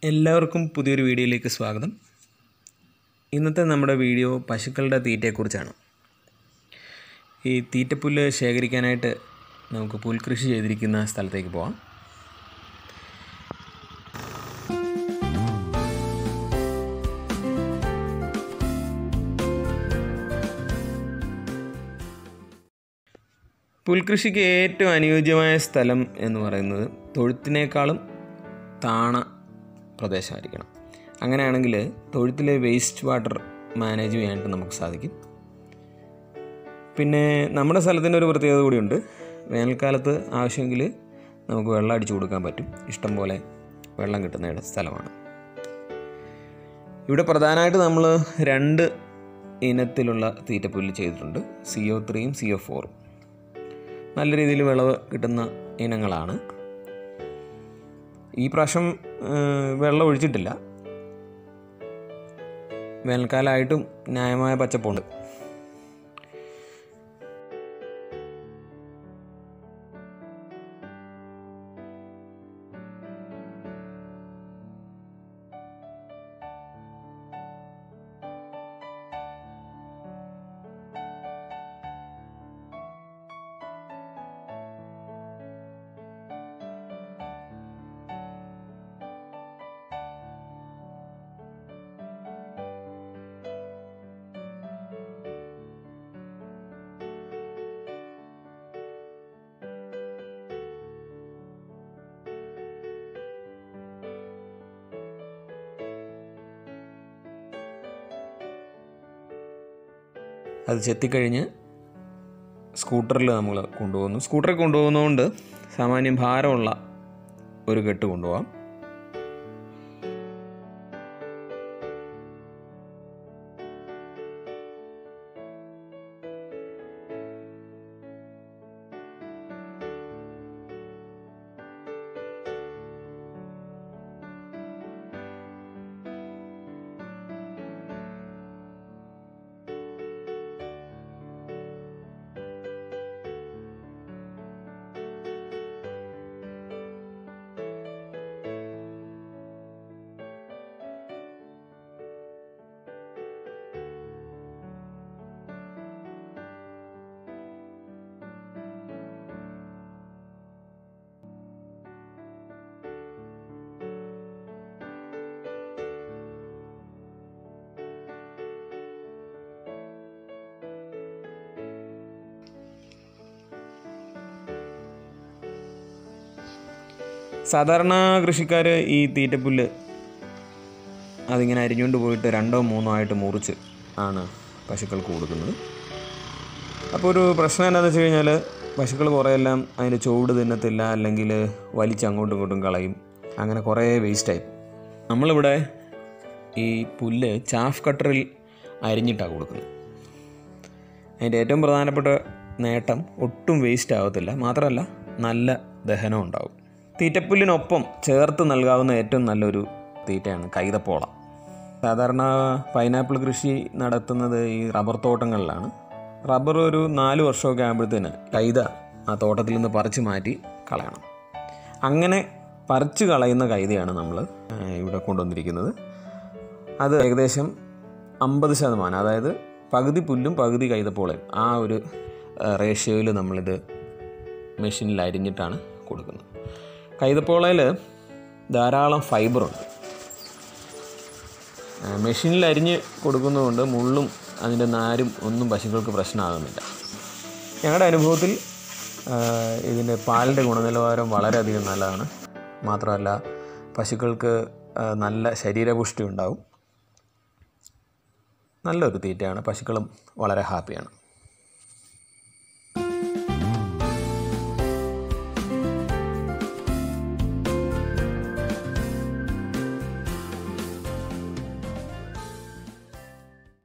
എല്ലാവർക്കും പുതിയൊരു വീഡിയോയിലേക്ക് സ്വാഗതം ഇന്നത്തെ നമ്മുടെ വീഡിയോ പശുക്കളുടെ തീറ്റയെക്കുറിച്ചാണ് ഈ തീറ്റപ്പുല്ല് ശേഖരിക്കാനായിട്ട് നമുക്ക് പുൽകൃഷി ചെയ്തിരിക്കുന്ന സ്ഥലത്തേക്ക് പോവാം പുൽകൃഷിക്ക് ഏറ്റവും അനുയോജ്യമായ സ്ഥലം എന്ന് പറയുന്നത് തൊഴുത്തിനേക്കാളും താണ പ്രദേശമായിരിക്കണം അങ്ങനെയാണെങ്കിൽ തൊഴുത്തിലെ വേസ്റ്റ് വാട്ടർ മാനേജ് ചെയ്യാനായിട്ട് നമുക്ക് സാധിക്കും പിന്നെ നമ്മുടെ സ്ഥലത്തിൻ്റെ ഒരു പ്രത്യേകത കൂടിയുണ്ട് വേനൽക്കാലത്ത് ആവശ്യമെങ്കിൽ നമുക്ക് വെള്ളം അടിച്ചു കൊടുക്കാൻ പറ്റും ഇഷ്ടം പോലെ വെള്ളം കിട്ടുന്ന ഇട- സ്ഥലമാണ് ഇവിടെ പ്രധാനമായിട്ട് നമ്മൾ രണ്ട് ഇനത്തിലുള്ള തീറ്റപ്പുല്ല് ചെയ്തിട്ടുണ്ട് സി ഒ ത്രീയും സി ഒ ഫോറും നല്ല രീതിയിൽ വിളവ് കിട്ടുന്ന ഇനങ്ങളാണ് ഈ പ്രാവശ്യം ആ, വെള്ളം ഒഴിച്ചിട്ടില്ല വേനൽക്കാലമായിട്ടും ന്യായമായ പച്ചപ്പുണ്ട് അത് ചെത്തിക്കഴിഞ്ഞ് സ്കൂട്ടറിൽ നമ്മൾ കൊണ്ടുപോകുന്നു സ്കൂട്ടറിൽ കൊണ്ടുപോകുന്നതുകൊണ്ട് സാമാന്യം ഭാരമുള്ള ഒരു കെട്ട് കൊണ്ടുപോകാം സാധാരണ കൃഷിക്കാർ ഈ തീറ്റപ്പുല്ല് അതിങ്ങനെ അരിഞ്ഞുകൊണ്ട് പോയിട്ട് രണ്ടോ മൂന്നോ ആയിട്ട് മുറിച്ച് ആണ് പശുക്കൾക്ക് കൊടുക്കുന്നത് അപ്പോൾ ഒരു പ്രശ്നം എന്താണെന്ന് വെച്ച് കഴിഞ്ഞാൽ പശുക്കൾ കുറേയെല്ലാം അതിൻ്റെ ചുവട് തിന്നത്തില്ല അല്ലെങ്കിൽ വലിച്ച് അങ്ങോട്ടും ഇങ്ങോട്ടും കളയും അങ്ങനെ കുറേ വേസ്റ്റായി നമ്മളിവിടെ ഈ പുല്ല് ചാഫ് കട്ടറിൽ അരിഞ്ഞിട്ടാണ് കൊടുക്കുന്നത് അതിൻ്റെ ഏറ്റവും പ്രധാനപ്പെട്ട നേട്ടം ഒട്ടും വേസ്റ്റ് ആവത്തില്ല മാത്രമല്ല നല്ല ദഹനം ഉണ്ടാവും തീറ്റപ്പുല്ലിനൊപ്പം ചേർത്ത് നൽകാവുന്ന ഏറ്റവും നല്ലൊരു തീറ്റയാണ് കൈതപ്പോള സാധാരണ പൈനാപ്പിൾ കൃഷി നടത്തുന്നത് ഈ റബ്ബർ തോട്ടങ്ങളിലാണ് റബ്ബർ ഒരു നാല് വർഷമൊക്കെ ആകുമ്പോഴത്തേന് കൈത ആ തോട്ടത്തിൽ നിന്ന് പറിച്ച് മാറ്റി കളയണം അങ്ങനെ പറിച്ച് കളയുന്ന കൈതയാണ് നമ്മൾ ഇവിടെ കൊണ്ടുവന്നിരിക്കുന്നത് അത് ഏകദേശം അമ്പത് ശതമാനം അതായത് പകുതി പുല്ലും പകുതി കൈതപ്പോളയും ആ ഒരു റേഷ്യോയിൽ നമ്മളിത് മെഷീനിൽ അരിഞ്ഞിട്ടാണ് കൊടുക്കുന്നത് കൈതപ്പോളയിൽ ധാരാളം ഫൈബറുണ്ട് ആ, മെഷീനിൽ അരിഞ്ഞ് കൊടുക്കുന്നതുകൊണ്ട് മുള്ളും അതിൻ്റെ നാരും ഒന്നും പശുക്കൾക്ക് പ്രശ്നമാകുന്നില്ല ഞങ്ങളുടെ അനുഭവത്തിൽ ആ, ഇതിൻ്റെ പാലിൻ്റെ ഗുണനിലവാരം വളരെയധികം നല്ലതാണ് മാത്രമല്ല പശുക്കൾക്ക് ആ, നല്ല ശരീരപുഷ്ടി ഉണ്ടാവും നല്ലൊരു തീറ്റയാണ് പശുക്കളും വളരെ ഹാപ്പിയാണ്